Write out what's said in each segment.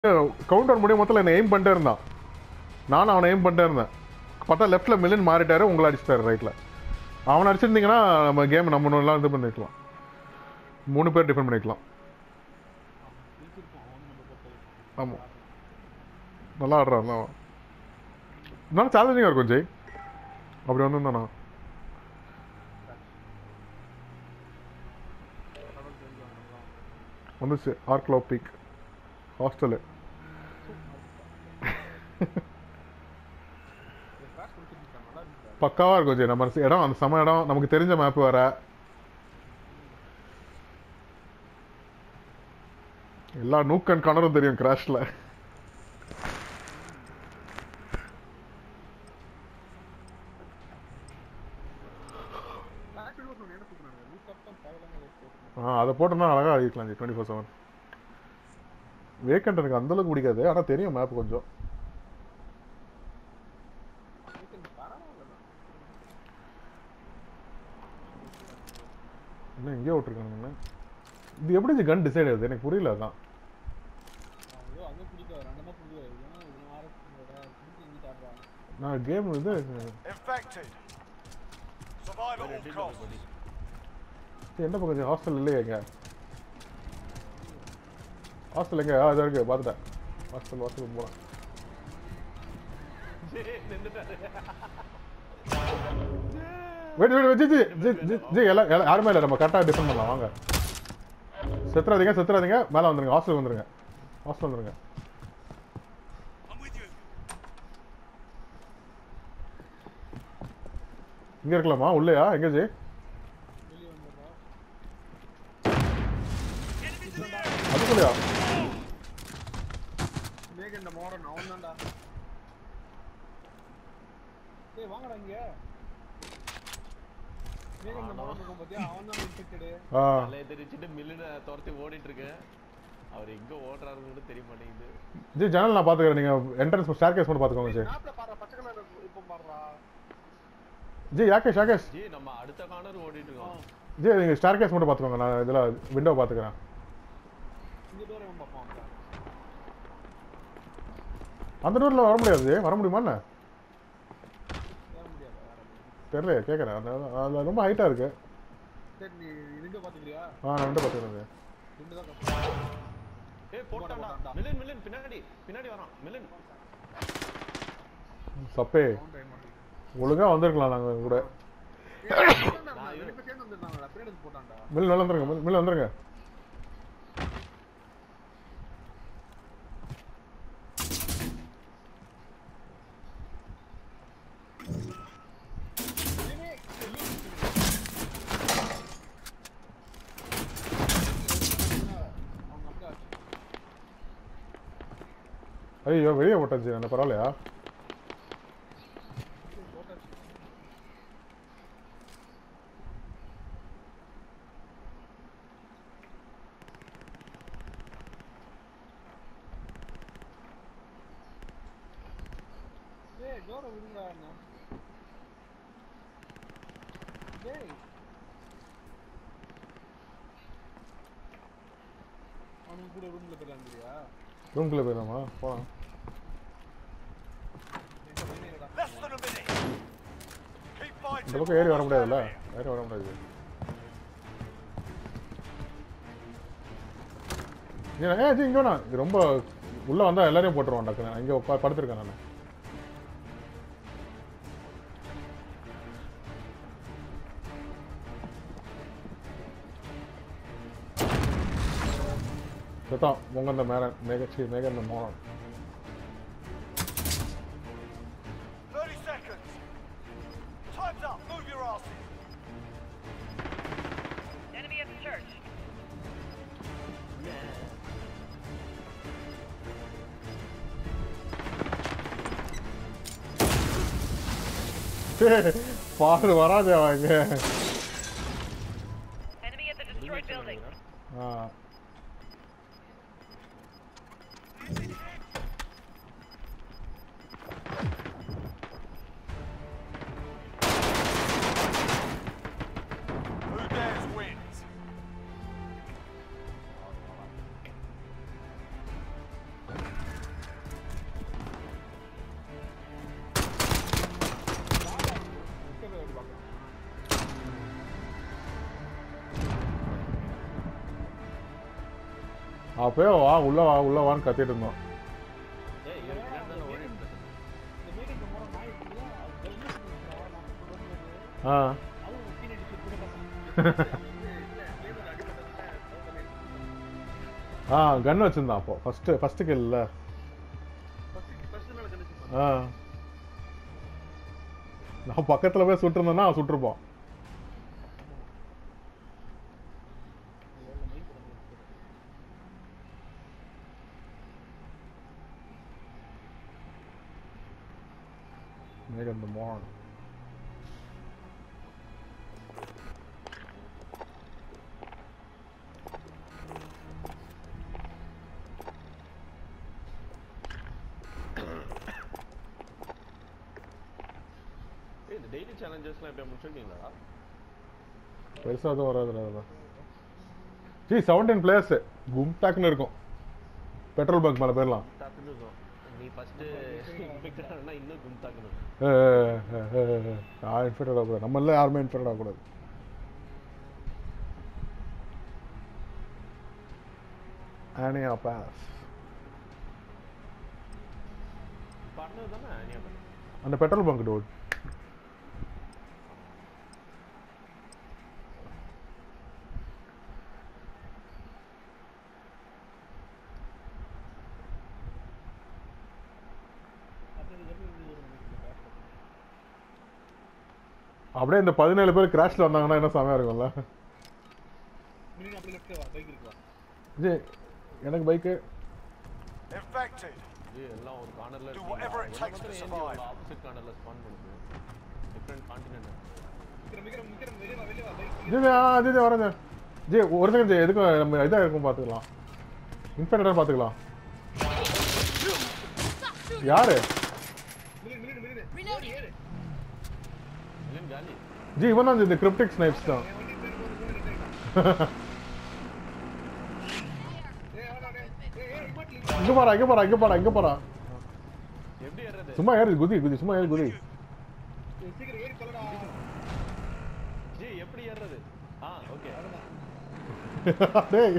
Counter முடியும் மொத்தத்தில் என்ன எய்ம் பண்ணிட்டே இருந்தான் நானும் அவனை எய்ம் பண்ணிட்டே இருந்தேன் பார்த்தா லெஃப்ட்ல மில்லன் மாறிட்டாரு உங்களை அடிச்சிட்டாரு ரைட்ல அவனை அடிச்சிருந்தீங்கன்னா நம்ம கேம் நம்ம நல்லா இது பண்ணிக்கலாம் மூணு பேர் டிஃபெண்ட் பண்ணிக்கலாம் ஆமாம் நல்லா ஆடுறான் தான் அவன். நல்லா சேலஞ்சிங்காக இருக்கும் ஜெய் அப்படி வந்திருந்தானா வந்துச்சு ஆர்க்லோ பீக் ஹாஸ்டலு பக்காவாக இருக்கும் ஜெய் நம்ம இடம் அந்த சம இடம் நமக்கு தெரிஞ்ச மேப் வேற எல்லா நூக்கன் கணரும் தெரியும் கிராஷ்ல ஆ அதை போட்டோம்னா அழகாக அழிக்கலாம் ji twenty four seven vacant எனக்கு அந்த அளவுக்கு பிடிக்காது ஆனால் தெரியும் மேப் கொஞ்சம் இன்னும் எங்கேயோ விட்டுருக்கானுங்க இது எப்படி ஜி கன் டிசைட் ஆகுது எனக்கு புரியல அதான் நான் கேம் இது Infected. Survive at all costs. என்ன பக்கம் ஹாஸ்டல் இல்லையே எங்க ஹாஸ்டல் எங்க ஆ இதோ இருக்கு பார்த்துட்டேன் ஹாஸ்டல் ஹாஸ்டல் போகிறேன் வெயிட் வெயிட் ஜி ஜி ஜி ஜி ஜி எல்லாம் எல்லாம் யாருமே இல்லை நம்ம கரெக்டாக டிஃபெண்ட் பண்ணலாம் வாங்க செத்துறாதீங்க செத்துறாதீங்க மேலே வந்துருங்க ஹாஸ்டல் வந்துருங்க ஹாஸ்டல் வந்துருங்க இங்க இருக்கலாமா உள்ளேயா எங்க ஜி அதுக்குள்ளயா மேகன் இந்த மாடர்ன் அவன் தான்டா டேய் வாங்கடா இங்க மேகன் இந்த மாடர்ன் இருக்கும் பாத்தியா அவன் தான் இன்ஃபெக்டட் ஆ தலையை தெரிச்சுட்டு மில்லுன துரத்தி ஓடிட்டு இருக்கேன் அவர் எங்க ஓடுறாருன்னு கூட தெரிய மாட்டேங்குது ஜி ஜன்னல் நான் பாத்துக்கிறேன் நீங்க என்ட்ரன்ஸ் ஸ்டார் கேஸ் மட்டும் பாத்துக்கோங்க ஜி மேப்ல பாரு பச்சை கலர் இப்போ பாருடா ஜி யாகேஷ் யாகேஷ் ஜி நம்ம அடுத்த கார்னர் ஓடிட்டு இருக்கோம் ஜி நீங்க ஸ்டார் கேஸ் மட்டும் பாத்துக்கோங்க நான் இதுல விண்டோ பாத்துக்கிறேன் இந்த டோர் இவன் பாப்பான் அவன். அந்த டோர்ல வர முடியாது ஜி வர முடியுமா என்ன ஏற முடியாது வேற வழி. தெரியல கேட்கறேன் அந்த அதுல ரொம்ப ஹைட்டா இருக்கு சரி நீ ரெண்டு பாத்துக்கிறியா ஆ நான் ரெண்டு பாத்துக்கிறேன் ஜி ரெண்டு தான் கஷ்டம் ஏய் போட்டான்டா மில்லன் மில்லன் பின்னாடி பின்னாடி வரான் மில்லன் சப்பே சவுண்ட் ஆக மாட்டேங்குது ஒழுங்கா வந்திருக்கலாம் நாங்க கூட ஏய், போட்டான்டா, ரெண்டு பேர் சேர்ந்து வந்திருந்தாங்கடா பின்னாடி வந்து போட்டான்டா மில் மேல வந்துருங்க மில் மேல வந்துருங்க அவங்க அப்பா ஐயோ வெளியே போட்டேன் ஜி அந்த பரவாயில்லையா போட்டாச்சு டேய் டோரை விடுங்கடா அண்ணா டேய் அவனுக்கு கூட ரூம்ல போயிடலாங்கிறியா ரூம்குள்ள போயிடலாமா போலாம் Less than a minute. Keep fighting. இந்த பக்கம் ஏறி வர முடியாதுல்ல ஏறி வர முடியாது ஏன் ஏன் ஜி இங்கே வேணாம் இது ரொம்ப உள்ள வந்தா எல்லாரையும் போட்டுருவான் டக்குன்னு இங்கே உட்கா படுத்திருக்கேன் நான் செத்தான் உங்க இந்த மேல மேகச்சி மேக இந்த மோனம் 30 seconds. Time's up. Move your asses. Enemy at the church. பாரு வராதே அவங்க Enemy at the destroyed building. Ah Who dares wins. அப்பயே வா உள்ள வா உள்ள வான்னு கத்திட்டு இருந்தோம் ஏய் இவரு பின்னாடி தானே ஓடிட்டு இருக்கு. இந்த மீட்டிங் போற நாய் இருக்குல்ல அது கவர்மெண்ட் நம்ம கொண்டு வந்து ஆ அவங்க டீனேஜ் கூட பசங்க இல்ல லேபர் அடிபட்டதுல ஆ கன் வச்சிருந்தான் அப்போ ஃபர்ஸ்ட் ஃபர்ஸ்ட் கில்ல ஃபர்ஸ்ட் ஃபர்ஸ்ட் நாள் கண்டிச்சு ஆ நான் பக்கத்துல போய் சுட்டிருந்தேன்னா அவன் சுட்டிருப்பான் Made in the morning. ஏய் இந்த டெய்லி சேலஞ்சஸ்லாம் எப்போ முடிச்சிருக்கீங்களா பெருசாக எதுவும் வராதுல அதெல்லாம் ஜி செவன்டீன் பிளேயர்ஸ் கும் டேக்னு இருக்கும் பெட்ரோல் பங்க் மேலே போயிடலாம் தாக்குன்னு இருக்கும் நீ ஃபர்ஸ்ட் இன்ஃபெக்டட் ஆனா இன்னும் கும் தாக்கணும் ஏ, ஏ, ஏ, ஏ, ஏ. நான் இன்ஃபெக்டட் ஆகக்கூடாது நம்மள யாருமே இன்ஃபெக்டட் ஆகக்கூடாது ஆனியா பாஸ் பண்ணது தானே ஞாபகம் அந்த பெட்ரோல் பங்க் டோல் அப்படியே இந்த பதினேழு பேர் கிராஷ்ல வந்தாங்கன்னா என்ன செமையா இருக்கும்ல மீனிங் அப்படி லெஃப்ட் வா பைக் இருக்குவா ஜி எனக்கு பைக்கு Infected. இது எல்லாம் ஒரு கார்னர்ல Do whatever it takes to survive. Opposite கார்னர்ல ஸ்பான் பண்ணுது டிஃபரண்ட் கான்டினென்ட் விக்ரம் விக்ரம் விக்ரம் வெளிய வா வெளிய வா பைக் ஜி ஜி, ஆ ஜி ஜி வரேன் ஜி. ஜி ஒரு செகண்ட் ஜி எதுக்கும் நம்ம இதாக இருக்கும் பார்த்துக்கலாம் இன்ஃபெக்டட் பார்த்துக்கலாம் யாரு மினிட் மினிட் மினிட் ஏறு இல்லைன்னு காலி ஜி இவன் தான் இந்த கிரிப்டிக் ஸ்னைப்ஸ் தான் என் வண்டி பேர் போற போற நினைக்கிறேன் ஏய் அவனா டேய் ஏய் ஏய் இமாட்லி இங்க போறா இங்க போறா இங்க போறா இங்க போறா எப்படி ஏறது சும்மா ஏறு குதி குதி சும்மா ஏறு குதி சீக்கிரம் ஏறி சொல்லடா ஜி எப்படி ஏறது ஆ ஓகே டேய்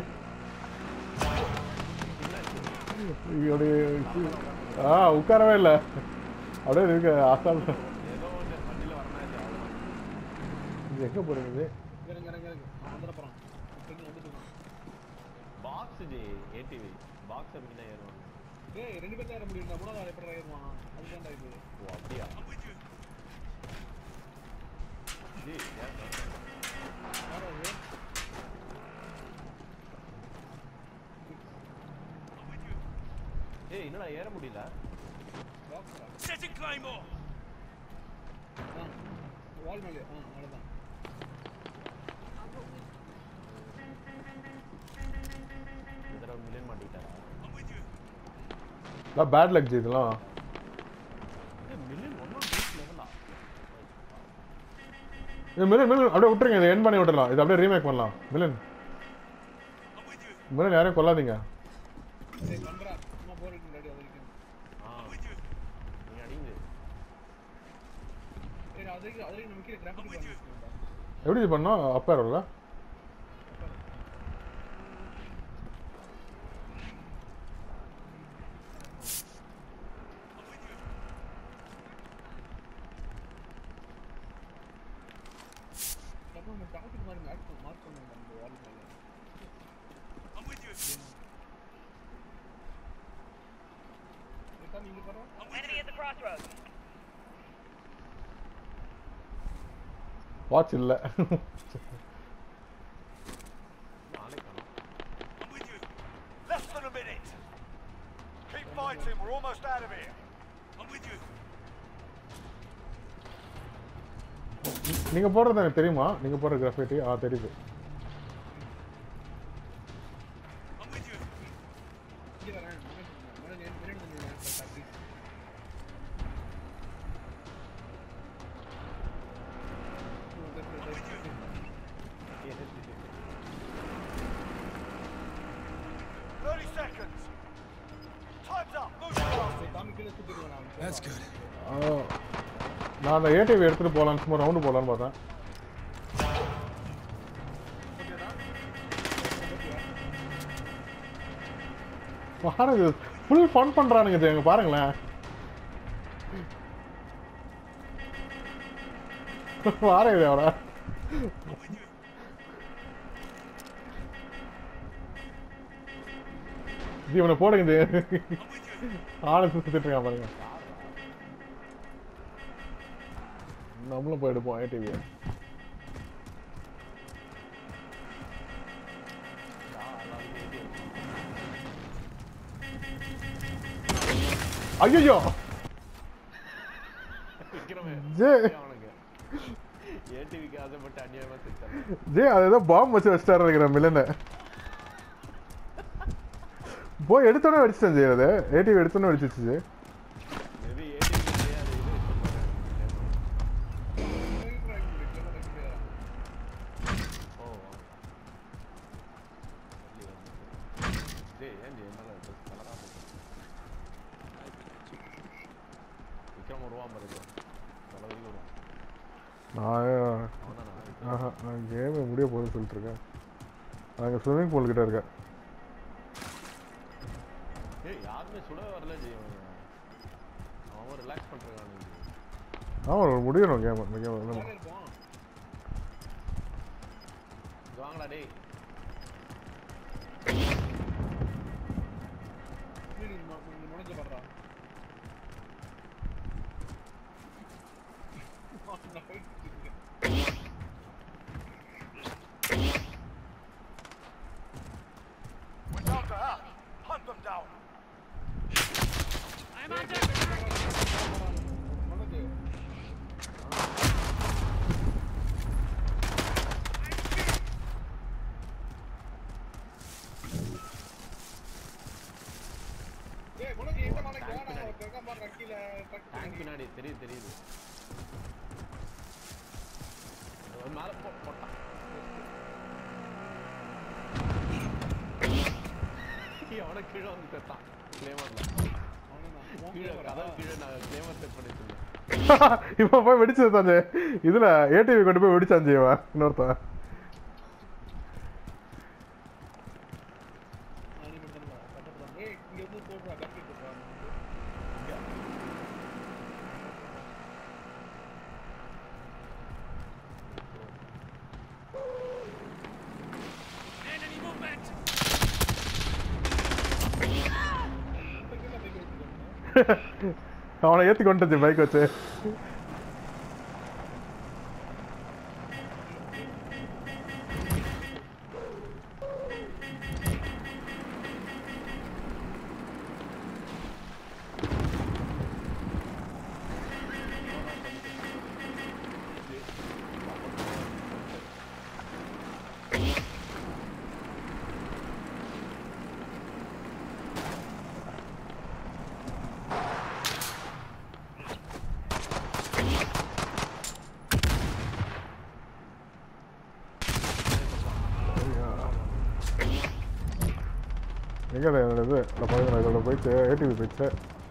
இப்படி ஆ உட்காரவே இல்லை அப்படியே இருக்கு அசால் ஏதோ ஒன்று வண்டியில் வரணும் இது அவ்வளோதான் இது எங்க போறீங்க இது? இறங்க இறங்க இறங்க அவன் வந்துட போறான் இப்படி வந்துட்டு இருக்கான் பாக்ஸ் ஜி ஏடிவி பாக்ஸ் அப்படி தான் ஏறுவாங்க ஏய் ரெண்டு பேர் ஏற முடியும் மூணாவது ஆள் எப்படி ஏறுவான் அதுதான்டா இது ஓ அப்படியா ஜி ஏறுங்க. யாராவது ஏய் என்னடா ஏற முடியல பாக்ஸா Setting Claymore. ஆ வால் மேலே ஆ அவ்வளோதான் இந்த தடவை மில்லியன் மாட்டிக்கிட்டாரா I'm with you. இதெல்லாம் பேட் லக் ஜி இதெல்லாம் மில்லியன் ஒன்றும் பீச் லெவலா இது மிலன் மிலன் அப்படியே விட்டுருங்க இதை என் பண்ணி விட்டுறலாம் இது அப்படியே ரீமேக் பண்ணலாம் Milan I'm with you. Milan யாரையும் கொல்லாதீங்க ஏய் நம்பரா சும்மா போர் அடிக்க ரெடி வரைக்கும் ஆ I'm with you. நீ அடிங்க ஏய் அது வரைக்கும் அது வரைக்கும் நம்ம கீழே கிராஃபிக் பண்ணிருக்கோம் எப்படி இது பண்ணோம் அப்பேரல்ல I'm with you. நம்ம நம்ம கிராஃபிக் மாதிரி ஆட் பண்ண மார்க் பண்ணுங்க அந்த வால் மேலே I'm with you. ஏக்கா நீங்க பாரு I'm with Enemy you. at the crossroads. Watch இல்ல நாளைக்கு காணும் I'm with you. Less than a minute. Keep fighting. We're almost out of here. I'm with you. நீங்க போடுறது எனக்கு தெரியுமா நீங்க போடுற கிராஃபிட்டி ஆ தெரியுது I'm with you. இங்க வரேன் மேலே மேலே மேலே வந்து please I'm with you. Thirty seconds. Time's up. Move fast. தாமி கீழே சுத்திடுவேன் நான் That's good. ஆ, நான் அந்த ஏடிவி எடுத்துட்டு போலான்னு சும்மா ரவுண்டு போலான்னு பார்த்தேன் பாருங்க ஃபுல் ஃபன் பண்றானுங்க இது இங்க பாருங்களேன் பாருங்க இது அவட இது இவனை போடுங்க இது ஆளை சுத்திட்டு இருக்கான் பாருங்க நம்மளும் போய் எடுப்போம் ஏடிவியை ஐயோ விக்ரமே ஜே அவனுக்கு ஏடிவிக்கு ஆசைப்பட்டு அநியாயமா செத்தான் ஜே அது ஏதோ பாம்பு வச்சு வச்சிட்டாரு நினைக்கிறேன் மில்லனை போய் எடுத்தோன்னே வெடிச்சிட்டேன் ஜே அது ஏடிவி எடுத்தோன்னே வெடிச்சிச்சு ஜே மேபி ஏடிவிக்கு அது இது ஓ டேய் ஏன் ஜே மேல கலரா விக்ரம் வருவான் பாருங்க தலைவலி வரும் நான் அவன்தானா ஆஹா நான் கேம் முடிய போகுதுன்னு சொல்லிட்டு இருக்கேன் அங்கே ஸ்விம்மிங் பூல் கிட்ட இருக்கேன் ஏய் யாருமே சுட வரல ஜெய் அவன் ரிலாக்ஸ் பண்றான் ஆமாம் முடியணும் கேம் இந்த கேம் இருப்போம் வாங்கடா டேய் நீ முடிஞ்ச பண்றா நான் போயிட்டு இருக்கேன் We're down to half. Hunt them down. Manoj ஏய் மனோஜ் எந்த மலைக்கு வாடா ஒருத்தன் பாரு கீழ டேங்க் டக்கு பின்னாடி தெரியுது தெரியுது அவன் மேல போ போட்டான் அவனை கீழே வந்து செத்தான் கிளேமர்ல கீழே கதவு கீழே நான் கிளேமர் செட் பண்ணி வச்சிருந்தேன் இப்போ போய் வெடிச்சது தானே இதுல ஏடிவி கொண்டு போய் வெடிச்சான் ஜீவா இன்னொருத்தன் ஏய் இங்க இருந்து போடுறா கட்டி போடுறா அவனை ஏத்தி கொண்டு பைக் வச்சு எங்க இது என்னோட இது நான் பாருங்க நான் இதோட போயிட்டு ஏடிவி போயிட்டு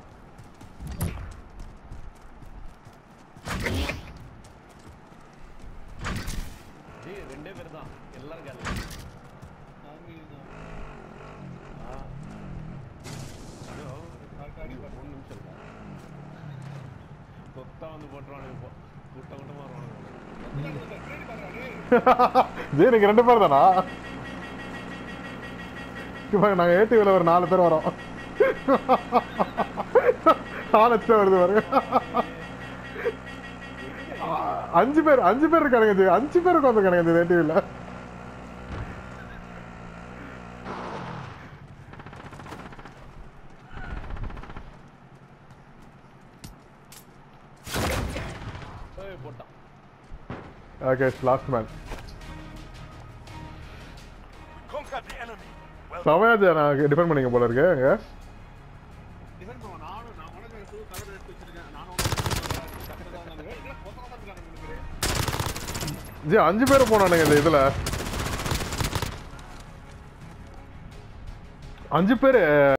ஜி ரெண்டே பேர் தான் எல்லாரும் காலி ஆ ஐயோ, மூணு நிமிஷம் இல்லை கொத்தா வந்து போட்டுருவானுங்க இப்போ கூட்டம் கூட்டமா வருவானுங்க ஜி நீங்க ரெண்டு பேர் தானா இப்போ நாங்க ஏடிவில ஒரு நாலு பேர் வரோம் நாலு லட்சம் வருது பாருங்க அஞ்சு பேர் அஞ்சு பேர் இருக்கானுங்க ஜி அஞ்சு பேர் உட்காந்துருக்கானுங்க இந்த ஏடிவில ஏய், போட்டான் okay last man Conquered the enemy. Well, சமயாஜி நான் டிஃபெண்ட் பண்ணிக்க போல இருக்கு அங்க டிஃபெண்ட் பண்ணுவோம் நானும் நான் உனக்கு எனக்கு புது கலர் எடுத்து வச்சிருக்கேன் நானும் கரெக்டாக தான் இருந்தேன் இல்லை மொத்தமாக தான் இருக்காங்க உங்களுக்கு ஜி அஞ்சு பேர் போனானுங்க இந்த இதுல அஞ்சு பேர்